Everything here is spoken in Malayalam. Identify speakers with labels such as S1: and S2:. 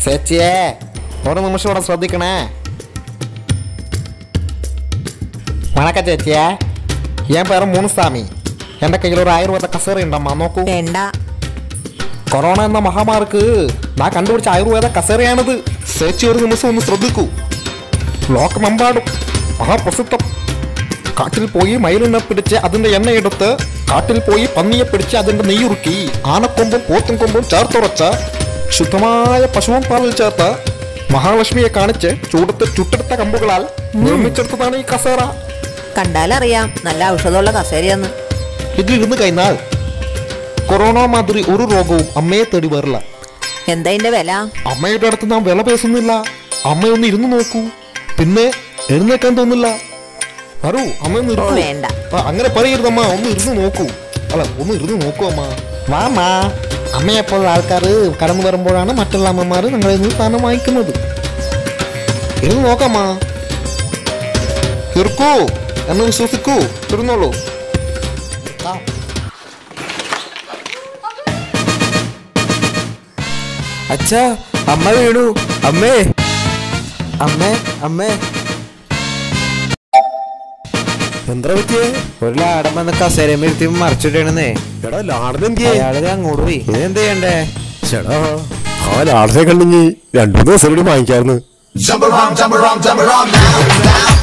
S1: ചേച്ചിയെ ഒരു നിമിഷം ഇവിടെ ശ്രദ്ധിക്കണേ വണക്കം ചേച്ചിയെ ഞാൻ പേര് മൂന്നുസ്വാമി എൻ്റെ കയ്യിൽ ഒരു ആയുർവേദ കസേര ഉണ്ടമ്മ നോക്കൂ
S2: വേണ്ട
S1: കൊറോണ എന്ന മഹാമാർക്ക് ഞാൻ കണ്ടുപിടിച്ച ആയുർവേദ കസേരയാണിത് ചേച്ചി ഒരു നിമിഷം ഒന്ന് ശ്രദ്ധിക്കൂ ലോകമെമ്പാടും മഹാപ്രസിദ്ധം കാട്ടിൽ പോയി മയിലിനെ പിടിച്ച് അതിന്റെ എണ്ണ എടുത്ത് കാട്ടിൽ പോയി പന്നിയെ പിടിച്ച് അതിന്റെ നെയ്യുറുക്കി ആനക്കൊമ്പും പോത്തും കൊമ്പും ചേർത്തുറച്ച് ശുദ്ധമായ പശുവും പാലിൽ ചേർത്ത് മഹാലക്ഷ്മിയെ കാണിച്ച് ചൂടത്ത് ചുട്ടെടുത്ത കമ്പുകളാൽ നിർമ്മിച്ചെടുത്തതാണ് ഈ കസേര
S2: കണ്ടാലറിയാം നല്ല ഔഷധമുള്ള കസേരയെന്ന്
S1: ഇതിലിരുന്ന് കഴിഞ്ഞാൽ കൊറോണ മാതിരി ഒരു രോഗവും അമ്മയെ തേടി വരില്ല
S2: എന്താ ഇതിന്റെ വില
S1: അമ്മയുടെ അടുത്ത് നാം വില പേസുന്നില്ല അമ്മ ഒന്ന് ഇരുന്ന് നോക്കൂ പിന്നെ എഴുന്നേക്കാൻ തോന്നില്ല വരൂ അമ്മ ഒന്ന്
S2: ഓ,
S1: ഇരിക്കൂ.
S2: വേണ്ട.
S1: ആ, അങ്ങനെ പറയരുതമ്മ ഒന്ന് ഇരുന്ന് നോക്കൂ അല്ല ഒന്ന് ഇരുന്ന് നോക്കൂ അമ്മ വാമാ അമ്മയെപ്പോലുള്ള ആൾക്കാർ കടന്നു വരുമ്പോഴാണ് മറ്റുള്ള അമ്മമാർ ഞങ്ങളിൽ നിന്ന് സ്ഥാനം വാങ്ങിക്കുന്നത് ഇരുന്ന് നോക്കമ്മ തീർക്കൂ എന്നെ വിശ്വസിക്കൂ ഇരുന്നോളൂ ആ
S3: അച്ഛാ അമ്മ വീണു അമ്മേ അമ്മേ അമ്മേ എന്താ പറ്റിയേ ഒരു ലാടം വന്ന് കസേരയും ഇരുത്തി മറിച്ചിട്ടേണെന്നേ
S4: എടാ ലാടൻ എന്തിയേ
S3: അയാള് അങ്ങോട്ട് പോയി ഇനി എന്ത് ചെയ്യണ്ടേ
S4: ചേടാ ആ ലാടനെ കണ്ടെങ്കിൽ രണ്ടു ദിവസം കൂടി വാങ്ങിക്കായിരുന്നു
S5: Jump around, jump around, jump around now, now.